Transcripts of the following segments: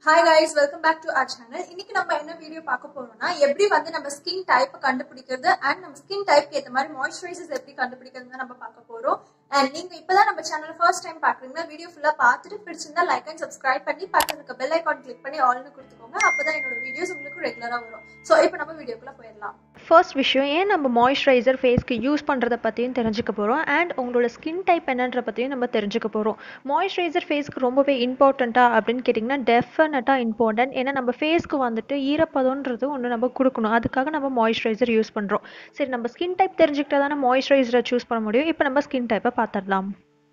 hi guys welcome back to our channel இன்னைக்கு நம்ம என்ன வீடியோ பார்க்க போறோம்னா எப்படி வந்து நம்ம ஸ்கின் டைப் கண்டுபிடிக்கிறது அண்ட் நம்ம ஸ்கின் டைப்க்கு ஏற்ற மாதிரி மாய்ஸ்சரைசர்ஸ் எப்படி கண்டுபிடிக்கிறது நம்ம பார்க்க போறோம் அண்ட் நீங்க இப்பதான் நம்ம சேனல் ஃபர்ஸ்ட் டைம் பாக்குறீங்கன்னா வீடியோ ஃபுல்லா பார்த்துட்டு பிடிச்சிருந்தா லைக் அண்ட் சப்ஸ்கிரைப் பண்ணி பக்கத்துல இருக்க பெல் ஐகான் கிளிக் பண்ணி ஆல்னு கொடுத்துக்கோங்க அப்பதான் என்னோட வீடியோஸ் உங்களுக்கு ரெகுலரா வரும் ஸோ இப்போ நம்ம வீடியோக்குள்ள போயிடலாம் ஃபர்ஸ்ட் விஷயம் ஏன் நம்ம மாய்ஸ்சரைசர் ஃபேஸ்க்கு யூஸ் பண்ணுறத பற்றியும் தெரிஞ்சுக்க போகிறோம் அண்ட் உங்களோட ஸ்கின் டைப் என்னன்ற பற்றியும் நம்ம தெரிஞ்சுக்க போகிறோம் மாய்ஸ்சரைசர் ஃபேஸ்க்கு ரொம்பவே இம்பார்ட்டண்ட்டா அப்படின்னு கேட்டிங்கன்னா டெஃபினட்டாக இம்பார்ட்டன்ட் ஏன்னா நம்ம ஃபேஸ்க்கு வந்துட்டு ஈரப்பதம்ன்றது ஒன்று நம்ம கொடுக்கணும் அதுக்காக நம்ம மாய்ஸ்சரைசர் யூஸ் பண்ணுறோம் சரி நம்ம ஸ்கின் டைப் தெரிஞ்சுக்கிட்டா தானே மாய்ஸ்சரைசரை சூஸ் பண்ண முடியும் இப்போ நம்ம ஸ்கின் டைப்பை பார்த்துடலாம்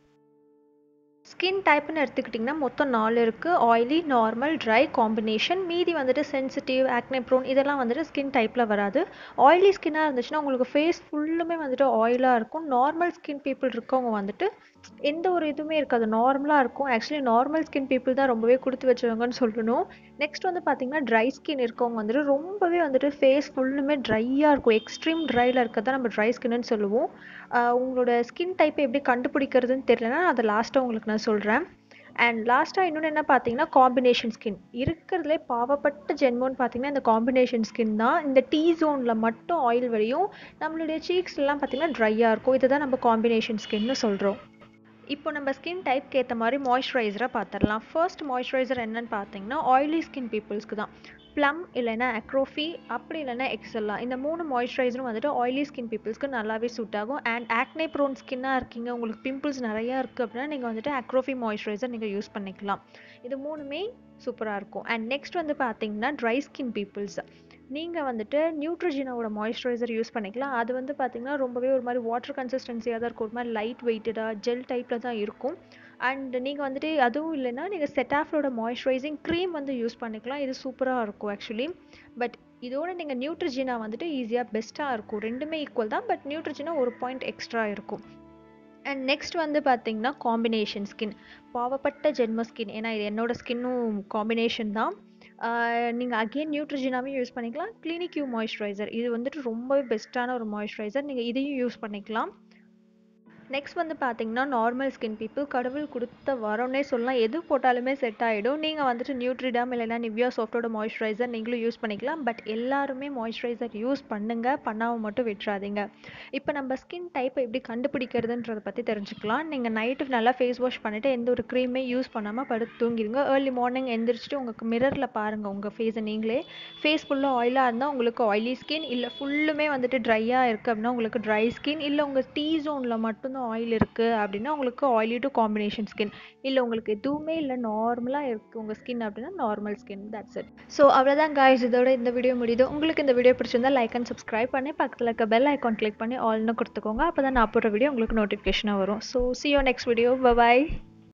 ஸ்கின் டைப்னு எடுத்துக்கிட்டிங்கன்னா மொத்தம் நாலு இருக்குது ஆயிலி நார்மல் ட்ரை காம்பினேஷன் மீதி வந்துட்டு சென்சிட்டிவ் ஆக்னே ப்ரோன் இதெல்லாம் வந்துட்டு ஸ்கின் டைப்பில் வராது ஆயிலி ஸ்கின்னாக இருந்துச்சுன்னா உங்களுக்கு ஃபேஸ் ஃபுல்லுமே வந்துட்டு ஆயிலாக இருக்கும் நார்மல் ஸ்கின் பீப்புள் இருக்கவங்க வந்துட்டு எந்த ஒரு இதுவுமே இருக்காது நார்மலாக இருக்கும் ஆக்சுவலி நார்மல் ஸ்கின் பீப்புள் தான் ரொம்பவே கொடுத்து வச்சவங்கன்னு சொல்லணும் நெக்ஸ்ட் வந்து பார்த்தீங்கன்னா ட்ரை ஸ்கின் இருக்கவங்க வந்துட்டு ரொம்பவே வந்துட்டு ஃபேஸ் ஃபுல்லுமே ட்ரையாக இருக்கும் எக்ஸ்ட்ரீம் ட்ரையில் இருக்கிறத நம்ம ட்ரை ஸ்கின்னு சொல்லுவோம் ஆஹ் உங்களோட ஸ்கின் டைப்பை எப்படி கண்டுபிடிக்கிறதுன்னு தெரியலனா அதை லாஸ்ட்டாக உங்களுக்கு நான் சொல்கிறேன் அண்ட் லாஸ்ட்டாக இன்னொன்று என்ன பார்த்தீங்கன்னா காம்பினேஷன் ஸ்கின் இருக்கிறதுலே பாவப்பட்ட ஜென்மோன்னு பார்த்தீங்கன்னா இந்த காம்பினேஷன் ஸ்கின் தான் இந்த டீ ஜோனில் மட்டும் ஆயில் வழியும் நம்மளுடைய சீக்ஸ்லாம் பார்த்தீங்கன்னா ட்ரையாக இருக்கும் இதை தான் நம்ம காம்பினேஷன் ஸ்கின்னு சொல்கிறோம் இப்போ நம்ம ஸ்கின் டைப்க்கு ஏற்ற மாதிரி மாய்ஸ்சரைசரை பார்த்துடலாம் ஃபர்ஸ்ட் மாய்ஸ்சரைசர் என்னன்னு பார்த்தீங்கன்னா ஆயிலி ஸ்கின் பீப்புள்ஸ்க்கு தான் ப்ளம் இல்லைன்னா அக்ரோஃபி அப்படி இல்லைன்னா எக்ஸல்லா இந்த மூணு மாய்ஸ்சரைசரும் வந்துட்டு ஆயிலி ஸ்கின் பீப்புள்ஸ்க்கு நல்லாவே சூட் ஆகும் அண்ட் ஆக்னே ப்ரோன் ஸ்கின்னாக இருக்கீங்க உங்களுக்கு பிம்பிள்ஸ் நிறையா இருக்குது அப்படின்னா நீங்கள் வந்துட்டு அக்ரோஃபி மாய்ஸ்சரைசர் நீங்கள் யூஸ் பண்ணிக்கலாம் இது மூணுமே சூப்பராக இருக்கும் அண்ட் நெக்ஸ்ட் வந்து பார்த்தீங்கன்னா ட்ரை ஸ்கின் பீப்புள்ஸ் நீங்கள் வந்துட்டு நியூட்ரிஜினோட மாய்ஸ்சரைசர் யூஸ் பண்ணிக்கலாம் அது வந்து பார்த்தீங்கன்னா ரொம்பவே ஒரு மாதிரி வாட்டர் கன்சிஸ்டன்சியாக தான் இருக்கும் ஒரு மாதிரி லைட் வெயிட்டடாக ஜெல் டைப்பில் தான் இருக்கும் அண்ட் நீங்கள் வந்துட்டு அதுவும் இல்லைன்னா நீங்கள் செட்டாஃப்லோட மாய்ஸ்சரைசிங் க்ரீம் வந்து யூஸ் பண்ணிக்கலாம் இது சூப்பராக இருக்கும் ஆக்சுவலி பட் இதோட நீங்கள் நியூட்ரிஜினா வந்துட்டு ஈஸியாக பெஸ்ட்டாக இருக்கும் ரெண்டுமே ஈக்குவல் தான் பட் நியூட்ரிஜினா ஒரு பாயிண்ட் எக்ஸ்ட்ரா இருக்கும் அண்ட் நெக்ஸ்ட் வந்து பார்த்தீங்கன்னா காம்பினேஷன் ஸ்கின் பாவப்பட்ட ஜென்ம ஸ்கின் ஏன்னா இது என்னோட ஸ்கின்னும் காம்பினேஷன் தான் நீங்கள் அகெயின் நியூட்ரிஜினாவே யூஸ் பண்ணிக்கலாம் கிளினிக் யூ மாய்ஸ்சரைசர் இது வந்துட்டு ரொம்பவே பெஸ்ட்டான ஒரு மாய்ஸ்சரைசர் நீங்கள் இதையும் யூஸ் பண்ணிக்கலாம் நெக்ஸ்ட் வந்து பார்த்தீங்கன்னா நார்மல் ஸ்கின் பீப்புள் கடவுள் கொடுத்த வரோன்னே சொல்லலாம் எது போட்டாலுமே செட் ஆகிடும் நீங்கள் வந்துட்டு நியூட்ரிடாம் இல்லைனா நிவ்யா சாஃப்டோட மாய்ஸ்சரைசர் நீங்களும் யூஸ் பண்ணிக்கலாம் பட் எல்லாருமே மாய்ஸ்சரைசர் யூஸ் பண்ணுங்க பண்ணாமல் மட்டும் விட்டுறாதீங்க இப்போ நம்ம ஸ்கின் டைப்பை எப்படி கண்டுபிடிக்கிறதுன்றதை பற்றி தெரிஞ்சுக்கலாம் நீங்கள் நைட்டு நல்லா ஃபேஸ் வாஷ் பண்ணிவிட்டு எந்த ஒரு க்ரீமே யூஸ் பண்ணாமல் படுத்து தூங்கிடுங்க ஏர்லி மார்னிங் எந்திரிச்சிட்டு உங்களுக்கு மிரரில் பாருங்கள் உங்கள் ஃபேஸை நீங்களே ஃபேஸ் ஃபுல்லாக ஆயிலாக இருந்தால் உங்களுக்கு ஆயிலி ஸ்கின் இல்லை ஃபுல்லுமே வந்துட்டு ட்ரையாக இருக்குது அப்படின்னா உங்களுக்கு ட்ரை ஸ்கின் இல்லை உங்கள் டீ ஜோனில் மட்டும்தான் ஆயில் இருக்குது அப்படின்னா உங்களுக்கு ஆயிலி டு காம்பினேஷன் ஸ்கின் இல்லை உங்களுக்கு எதுவுமே இல்லை நார்மலாக இருக்குது உங்கள் ஸ்கின் அப்படின்னா normal skin that's it so அவ்வளோதான் காய்ஸ் இதோட இந்த வீடியோ முடியுது உங்களுக்கு இந்த வீடியோ பிடிச்சிருந்தா லைக் அண்ட் சப்ஸ்கிரைப் பண்ணி பக்கத்தில் இருக்க பெல் ஐக்கான் கிளிக் பண்ணி ஆல்னு கொடுத்துக்கோங்க அப்போ தான் நான் போடுற வீடியோ உங்களுக்கு நோட்டிஃபிகேஷனாக வரும் so see you next video bye bye